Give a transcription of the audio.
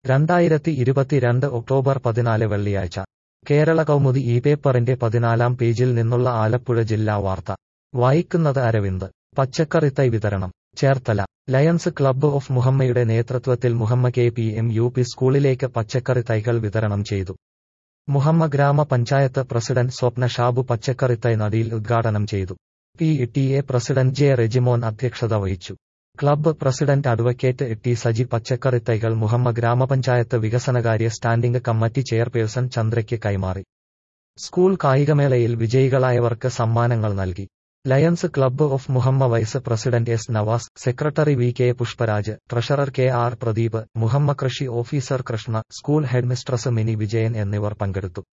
രണ്ടായിരത്തി ഇരുപത്തിരണ്ട് ഒക്ടോബർ പതിനാല് വെള്ളിയാഴ്ച കേരള കൗമുദി ഈ പേപ്പറിന്റെ പതിനാലാം പേജിൽ നിന്നുള്ള ആലപ്പുഴ ജില്ലാ വാർത്ത വായിക്കുന്നത് അരവിന്ദ് പച്ചക്കറിത്തൈ വിതരണം ചേർത്തല ലയൺസ് ക്ലബ്ബ് ഓഫ് മുഹമ്മയുടെ നേതൃത്വത്തിൽ Muhamma K P M U P സ്കൂളിലേക്ക് പച്ചക്കറി തൈകൾ വിതരണം ചെയ്തു മുഹമ്മ ഗ്രാമപഞ്ചായത്ത് പ്രസിഡന്റ് സ്വപ്ന ഷാബു പച്ചക്കറിത്തൈ നടിയിൽ ഉദ്ഘാടനം ചെയ്തു P T A president J Regimon അധ്യക്ഷത വഹിച്ചു club president advocate T Saji പച്ചക്കറിത്തൈകൾ മുഹമ്മ ഗ്രാമപഞ്ചായത്ത് വികസനകാര്യ സ്റ്റാൻഡിംഗ് കമ്മിറ്റി ചെയർപേഴ്സൺ ചന്ദ്രയ്ക്ക് കൈമാറി സ്കൂൾ കായികമേളയിൽ വിജയികളായവർക്ക് സമ്മാനങ്ങൾ നൽകി lions club of Muhamma vice president S Navas secretary V K Pushparaj treasurer K R Pradeep Muhamma കൃഷി officer Krishna school headmistress Mini Vijayan എന്നിവർ പങ്കെടുത്തു